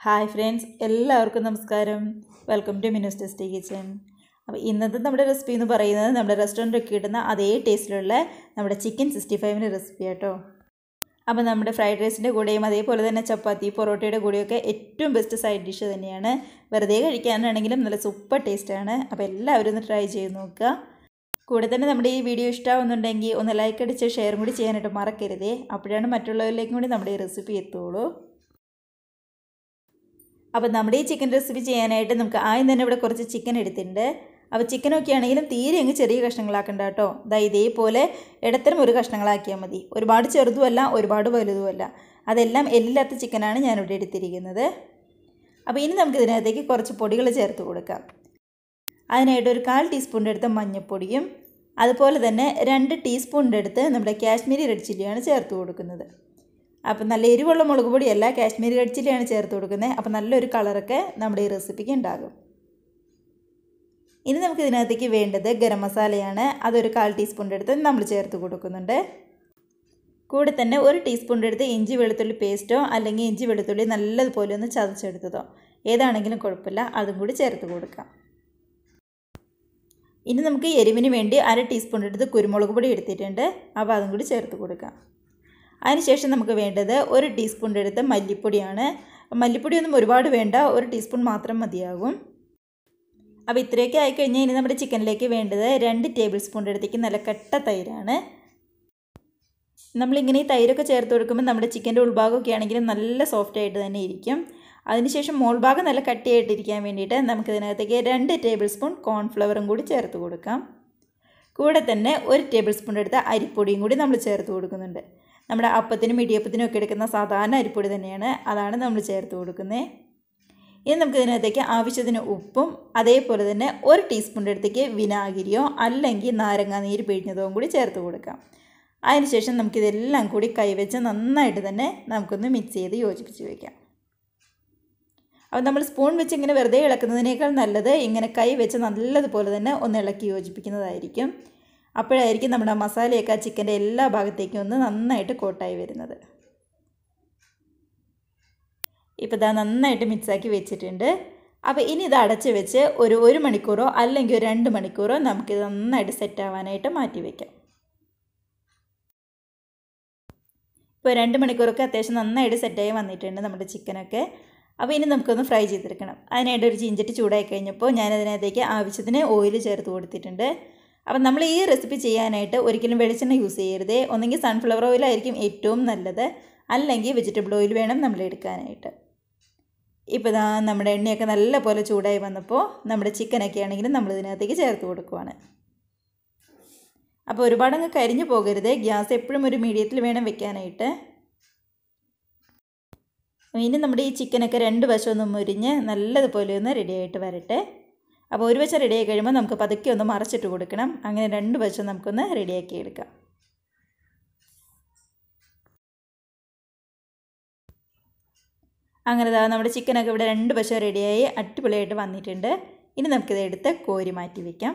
hi friends എല്ലാവർക്കും നമസ്കാരം welcome to മിനൂസ് ടെസ്റ്റി കിച്ചൻ അപ്പോൾ ഇന്നത്തെ നമ്മുടെ റെസിപ്പി എന്ന് പറയുന്നത് നമ്മുടെ റെസ്റ്റോറൻറ്റൊക്കെ കിട്ടുന്ന അതേ ടേസ്റ്റിലുള്ള നമ്മുടെ ചിക്കൻ സിക്സ്റ്റി ഫൈവിൻ്റെ റെസിപ്പി ആട്ടോ അപ്പോൾ നമ്മുടെ ഫ്രൈഡ് റൈസിൻ്റെ കൂടെയും അതേപോലെ തന്നെ ചപ്പാത്തി പൊറോട്ടയുടെ കൂടെയൊക്കെ ഏറ്റവും ബെസ്റ്റ് സൈഡ് ഡിഷ് തന്നെയാണ് വെറുതെ കഴിക്കാനാണെങ്കിലും നല്ല സൂപ്പർ ടേസ്റ്റാണ് അപ്പോൾ എല്ലാവരും ഒന്ന് ട്രൈ ചെയ്ത് നോക്കുക കൂടെ തന്നെ നമ്മുടെ ഈ വീഡിയോ ഇഷ്ടമാവുന്നുണ്ടെങ്കിൽ ഒന്ന് ലൈക്ക് അടിച്ച് ഷെയർ കൂടി ചെയ്യാനായിട്ട് മറക്കരുതേ അപ്പോഴാണ് മറ്റുള്ളവരിലേക്കും കൂടി നമ്മുടെ ഈ റെസിപ്പി എത്തുള്ളൂ അപ്പോൾ നമ്മുടെ ഈ ചിക്കൻ റെസിപ്പി ചെയ്യാനായിട്ട് നമുക്ക് ആദ്യം തന്നെ ഇവിടെ കുറച്ച് ചിക്കൻ എടുത്തിട്ടുണ്ട് അപ്പോൾ ചിക്കനൊക്കെ ആണെങ്കിലും തീരെ അങ്ങ് ചെറിയ കഷ്ണങ്ങളാക്കണ്ട കേട്ടോ ദാ ഇതേപോലെ ഇടത്തരം ഒരു കഷ്ണങ്ങളാക്കിയാൽ മതി ഒരുപാട് ചെറുതുമല്ല ഒരുപാട് വലുതുമല്ല അതെല്ലാം എല്ലില്ലാത്ത ചിക്കനാണ് ഞാനിവിടെ എടുത്തിരിക്കുന്നത് അപ്പോൾ ഇനി നമുക്ക് ഇതിനകത്തേക്ക് കുറച്ച് പൊടികൾ ചേർത്ത് കൊടുക്കാം അതിനായിട്ട് ഒരു കാൽ ടീസ്പൂണിൻ്റെ അടുത്ത് മഞ്ഞൾപ്പൊടിയും അതുപോലെ തന്നെ രണ്ട് ടീസ്പൂണിൻ്റെ അടുത്ത് നമ്മുടെ കാശ്മീരി റെഡ് ചില്ലിയാണ് ചേർത്ത് കൊടുക്കുന്നത് അപ്പോൾ നല്ല എരിവുള്ള മുളക് പൊടിയല്ല കാശ്മീരി റെഡ് ചില്ലിയാണ് ചേർത്ത് കൊടുക്കുന്നത് അപ്പോൾ നല്ലൊരു കളറൊക്കെ നമ്മുടെ ഈ റെസിപ്പിക്ക് ഉണ്ടാകും ഇനി നമുക്ക് ഇതിനകത്തേക്ക് വേണ്ടത് ഗരം മസാലയാണ് അതൊരു കാൽ ടീസ്പൂണിൻ്റെ അടുത്ത് നമ്മൾ ചേർത്ത് കൊടുക്കുന്നുണ്ട് കൂടെ തന്നെ ഒരു ടീസ്പൂണിൻ്റെ അടുത്ത് ഇഞ്ചി വെളുത്തുള്ളി പേസ്റ്റോ അല്ലെങ്കിൽ ഇഞ്ചി വെളുത്തുള്ളി നല്ലതുപോലെ ഒന്ന് ചതച്ചെടുത്തതോ ഏതാണെങ്കിലും കുഴപ്പമില്ല അതും കൂടി ചേർത്ത് കൊടുക്കാം ഇനി നമുക്ക് എരിവിന് വേണ്ടി അര ടീസ്പൂൺ എടുത്ത് കുരുമുളക് പൊടി എടുത്തിട്ടുണ്ട് അപ്പോൾ അതും കൂടി ചേർത്ത് കൊടുക്കാം അതിനുശേഷം നമുക്ക് വേണ്ടത് ഒരു ടീസ്പൂണിൻ്റെ അടുത്ത് മല്ലിപ്പൊടിയാണ് മല്ലിപ്പൊടിയൊന്നും ഒരുപാട് വേണ്ട ഒരു ടീസ്പൂൺ മാത്രം മതിയാകും അപ്പോൾ ഇത്രയൊക്കെ ആയിക്കഴിഞ്ഞാൽ ഇനി നമ്മുടെ ചിക്കനിലേക്ക് വേണ്ടത് രണ്ട് ടേബിൾ സ്പൂണിൻ്റെ അടുത്തേക്ക് നല്ല കട്ട തൈരാണ് നമ്മളിങ്ങനെ ഈ തൈരൊക്കെ ചേർത്ത് കൊടുക്കുമ്പോൾ നമ്മുടെ ചിക്കൻ്റെ ഉൾഭാഗമൊക്കെ ആണെങ്കിലും നല്ല സോഫ്റ്റ് ആയിട്ട് തന്നെ ഇരിക്കും അതിനുശേഷം മോൾ ഭാഗം നല്ല കട്ടിയായിട്ടിരിക്കാൻ വേണ്ടിയിട്ട് നമുക്കിതിനകത്തേക്ക് രണ്ട് ടേബിൾ സ്പൂൺ കോൺഫ്ലവറും കൂടി ചേർത്ത് കൊടുക്കാം കൂടെ തന്നെ ഒരു ടേബിൾ സ്പൂണിൻ്റെ അടുത്ത് അരിപ്പൊടിയും കൂടി നമ്മൾ ചേർത്ത് കൊടുക്കുന്നുണ്ട് നമ്മുടെ അപ്പത്തിനും ഇടിയപ്പത്തിനും ഒക്കെ എടുക്കുന്ന സാധാരണ അരിപ്പൊടി തന്നെയാണ് അതാണ് നമ്മൾ ചേർത്ത് കൊടുക്കുന്നത് ഇനി നമുക്ക് ഇതിനകത്തേക്ക് ആവശ്യത്തിന് ഉപ്പും അതേപോലെ തന്നെ ഒരു ടീസ്പൂണിൻ്റെ അടുത്തേക്ക് വിനാഗിരിയോ അല്ലെങ്കിൽ നാരങ്ങാ നീര് പിഴിഞ്ഞതോ കൂടി ചേർത്ത് കൊടുക്കാം അതിനുശേഷം നമുക്കിതെല്ലാം കൂടി കൈവച്ച് നന്നായിട്ട് തന്നെ നമുക്കൊന്ന് മിക്സ് ചെയ്ത് യോജിപ്പിച്ച് വയ്ക്കാം അപ്പോൾ നമ്മൾ സ്പൂൺ വെച്ച് ഇങ്ങനെ വെറുതെ ഇളക്കുന്നതിനേക്കാൾ നല്ലത് ഇങ്ങനെ കൈ വെച്ച് നല്ലതുപോലെ തന്നെ ഒന്ന് ഇളക്കി യോജിപ്പിക്കുന്നതായിരിക്കും അപ്പോഴായിരിക്കും നമ്മുടെ മസാലയൊക്കെ ആ ചിക്കൻ്റെ എല്ലാ ഭാഗത്തേക്കും ഒന്ന് നന്നായിട്ട് കോട്ടായി വരുന്നത് ഇപ്പോൾ ഇതാ നന്നായിട്ട് മിക്സാക്കി വെച്ചിട്ടുണ്ട് അപ്പോൾ ഇനി ഇത് അടച്ച് വെച്ച് ഒരു ഒരു മണിക്കൂറോ അല്ലെങ്കിൽ ഒരു രണ്ട് മണിക്കൂറോ നമുക്കിത് നന്നായിട്ട് സെറ്റ് ആവാനായിട്ട് മാറ്റി വയ്ക്കാം ഇപ്പോൾ രണ്ട് മണിക്കൂറൊക്കെ അത്യാവശ്യം നന്നായിട്ട് സെറ്റായി വന്നിട്ടുണ്ട് നമ്മുടെ ചിക്കനൊക്കെ അപ്പോൾ ഇനി നമുക്കൊന്ന് ഫ്രൈ ചെയ്തെടുക്കണം അതിനായിട്ട് ഒരു ചീഞ്ചട്ടി ചൂടായി കഴിഞ്ഞപ്പോൾ ഞാനതിനകത്തേക്ക് ആവശ്യത്തിന് ഓയിൽ ചേർത്ത് കൊടുത്തിട്ടുണ്ട് അപ്പം നമ്മൾ ഈ റെസിപ്പി ചെയ്യാനായിട്ട് ഒരിക്കലും വെളിച്ചെണ്ണ യൂസ് ചെയ്യരുത് ഒന്നെങ്കിൽ സൺഫ്ലവർ ഓയിലായിരിക്കും ഏറ്റവും നല്ലത് അല്ലെങ്കിൽ വെജിറ്റബിൾ ഓയിൽ വേണം നമ്മൾ എടുക്കാനായിട്ട് ഇപ്പോൾ ഇതാ നമ്മുടെ എണ്ണയൊക്കെ നല്ല പോലെ ചൂടായി വന്നപ്പോൾ നമ്മുടെ ചിക്കനൊക്കെ ആണെങ്കിലും നമ്മൾ ഇതിനകത്തേക്ക് ചേർത്ത് കൊടുക്കുവാണ് അപ്പോൾ ഒരുപാടങ്ങ് കരിഞ്ഞു പോകരുത് ഗ്യാസ് എപ്പോഴും ഒരു മീഡിയത്തിൽ വേണം വെക്കാനായിട്ട് ഇനി നമ്മുടെ ഈ ചിക്കനൊക്കെ രണ്ട് വശം ഒന്ന് മുരിഞ്ഞ് നല്ലതുപോലെ ഒന്ന് റെഡിയായിട്ട് വരട്ടെ അപ്പോൾ ഒരു വശം റെഡിയായി കഴിയുമ്പോൾ നമുക്ക് പതുക്കെ ഒന്ന് മറച്ചിട്ട് കൊടുക്കണം അങ്ങനെ രണ്ട് വശം നമുക്കൊന്ന് റെഡിയാക്കി എടുക്കാം അങ്ങനെ ദാ നമ്മുടെ ചിക്കനൊക്കെ ഇവിടെ രണ്ട് വശം റെഡിയായി അടിപൊളിയായിട്ട് വന്നിട്ടുണ്ട് ഇനി നമുക്കിത് എടുത്ത് കോരി മാറ്റി വയ്ക്കാം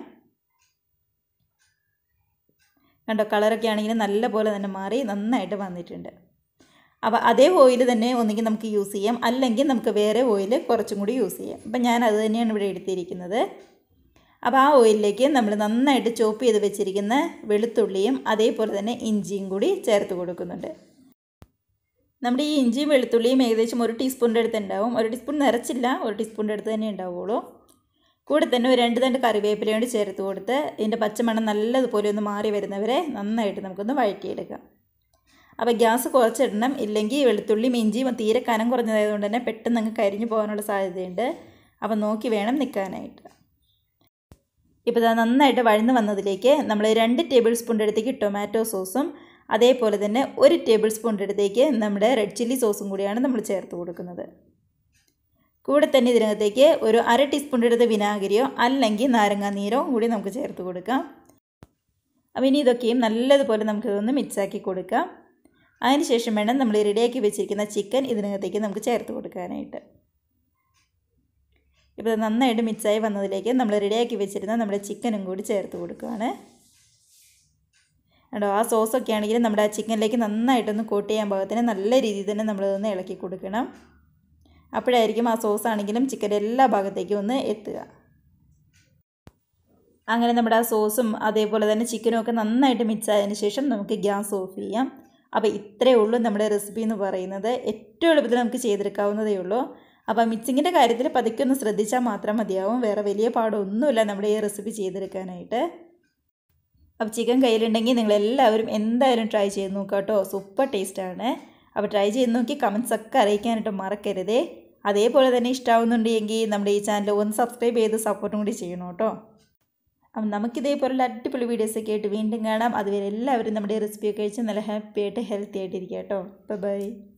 കണ്ടോ കളറൊക്കെ ആണെങ്കിൽ നല്ല പോലെ തന്നെ മാറി നന്നായിട്ട് വന്നിട്ടുണ്ട് അപ്പോൾ അതേ ഓയിൽ തന്നെ ഒന്നുകിൽ നമുക്ക് യൂസ് ചെയ്യാം അല്ലെങ്കിൽ നമുക്ക് വേറെ ഓയിൽ കുറച്ചും കൂടി യൂസ് ചെയ്യാം അപ്പം ഞാൻ അത് തന്നെയാണ് ഇവിടെ എടുത്തിരിക്കുന്നത് അപ്പോൾ ആ ഓയിലിലേക്ക് നമ്മൾ നന്നായിട്ട് ചോപ്പ് ചെയ്ത് വെച്ചിരിക്കുന്ന വെളുത്തുള്ളിയും അതേപോലെ തന്നെ ഇഞ്ചിയും കൂടി ചേർത്ത് കൊടുക്കുന്നുണ്ട് നമ്മുടെ ഈ ഇഞ്ചിയും വെളുത്തുള്ളിയും ഏകദേശം ഒരു ടീസ്പൂണിൻ്റെ അടുത്ത് ഉണ്ടാവും ഒരു ടീസ്പൂൺ നിറച്ചില്ല ഒരു ടീസ്പൂണിൻ്റെ അടുത്ത് തന്നെ ഉണ്ടാവുള്ളൂ കൂടെ തന്നെ ഒരു രണ്ട് തണ്ട് കറിവേപ്പില കൊണ്ട് ചേർത്ത് കൊടുത്ത് ഇതിൻ്റെ പച്ചമണം നല്ലതുപോലെ ഒന്ന് മാറി വരുന്നവരെ നന്നായിട്ട് നമുക്കൊന്ന് വഴറ്റിയെടുക്കാം അപ്പോൾ ഗ്യാസ് കുറച്ചിടണം ഇല്ലെങ്കിൽ വെളുത്തുള്ളിയും ഇഞ്ചിയും തീരെ കനം കുറഞ്ഞതായതുകൊണ്ട് തന്നെ പെട്ടെന്ന് അങ്ങ് കരിഞ്ഞു പോകാനുള്ള സാധ്യതയുണ്ട് അപ്പോൾ നോക്കി വേണം നിൽക്കാനായിട്ട് ഇപ്പോൾ ഇതാ നന്നായിട്ട് വഴന്ന് വന്നതിലേക്ക് നമ്മൾ രണ്ട് ടേബിൾ സ്പൂണിൻ്റെ അടുത്തേക്ക് ടൊമാറ്റോ സോസും അതേപോലെ തന്നെ ഒരു ടേബിൾ സ്പൂണിൻ്റെ അടുത്തേക്ക് നമ്മുടെ റെഡ് ചില്ലി സോസും കൂടിയാണ് നമ്മൾ ചേർത്ത് കൊടുക്കുന്നത് കൂടെ തന്നെ ഇതിനകത്തേക്ക് ഒരു അര ടീസ്പൂണിൻ്റെ അടുത്ത് വിനാഗിരിയോ അല്ലെങ്കിൽ നാരങ്ങാ നീരോ കൂടി നമുക്ക് ചേർത്ത് കൊടുക്കാം അപ്പോൾ ഇനി ഇതൊക്കെയും നല്ലതുപോലെ നമുക്കിതൊന്ന് മിക്സാക്കി കൊടുക്കാം അതിനുശേഷം വേണം നമ്മൾ റെഡിയാക്കി വെച്ചിരിക്കുന്ന ചിക്കൻ ഇതിനകത്തേക്ക് നമുക്ക് ചേർത്ത് കൊടുക്കാനായിട്ട് ഇപ്പോൾ നന്നായിട്ട് മിക്സായി വന്നതിലേക്ക് നമ്മൾ റെഡിയാക്കി വെച്ചിരുന്ന നമ്മുടെ ചിക്കനും കൂടി ചേർത്ത് കൊടുക്കുകയാണ് കേട്ടോ ആ സോസൊക്കെ ആണെങ്കിലും നമ്മുടെ ആ ചിക്കനിലേക്ക് നന്നായിട്ടൊന്ന് കോട്ട് ചെയ്യാൻ പാകത്തിന് നല്ല രീതിയിൽ തന്നെ നമ്മളിതൊന്ന് ഇളക്കി കൊടുക്കണം അപ്പോഴായിരിക്കും ആ സോസ് ആണെങ്കിലും ചിക്കൻ്റെ എല്ലാ ഭാഗത്തേക്കും ഒന്ന് എത്തുക അങ്ങനെ നമ്മുടെ ആ സോസും അതേപോലെ തന്നെ ചിക്കനും ഒക്കെ നന്നായിട്ട് മിക്സ് ആയതിനു ശേഷം നമുക്ക് ഗ്യാസ് ഓഫ് ചെയ്യാം അപ്പോൾ ഇത്രയേ ഉള്ളൂ നമ്മുടെ റെസിപ്പി എന്ന് പറയുന്നത് ഏറ്റവും എളുപ്പത്തിൽ നമുക്ക് ചെയ്തെടുക്കാവുന്നതേ ഉള്ളൂ അപ്പോൾ മിക്സിങ്ങിൻ്റെ കാര്യത്തിൽ പതുക്കെ ഒന്ന് ശ്രദ്ധിച്ചാൽ മാത്രം മതിയാവും വേറെ വലിയ പാടൊന്നുമില്ല നമ്മുടെ ഈ റെസിപ്പി ചെയ്തെടുക്കാനായിട്ട് അപ്പോൾ ചിക്കൻ കയ്യിലുണ്ടെങ്കിൽ നിങ്ങൾ എല്ലാവരും എന്തായാലും ട്രൈ ചെയ്ത് നോക്കുക കേട്ടോ സൂപ്പർ ടേസ്റ്റാണ് അപ്പോൾ ട്രൈ ചെയ്ത് നോക്കി കമൻസ് ഒക്കെ അറിയിക്കാനായിട്ട് മറക്കരുതേ അതേപോലെ തന്നെ ഇഷ്ടമാവുന്നുണ്ടെങ്കിൽ നമ്മുടെ ഈ ചാനൽ ഒന്ന് സബ്സ്ക്രൈബ് ചെയ്ത് സപ്പോർട്ടും കൂടി ചെയ്യണം കേട്ടോ അപ്പം നമുക്കിതേപോലുള്ള അടിപൊളി വീഡിയോസൊക്കെ ആയിട്ട് വീണ്ടും കാണാം അതുവരെ എല്ലാവരും നമ്മുടെ റെസിപ്പിയൊക്കെ കഴിച്ച് നല്ല ഹാപ്പി ആയിട്ട് ഹെൽത്തി ആയിട്ടിരിക്കുക കേട്ടോ ബൈ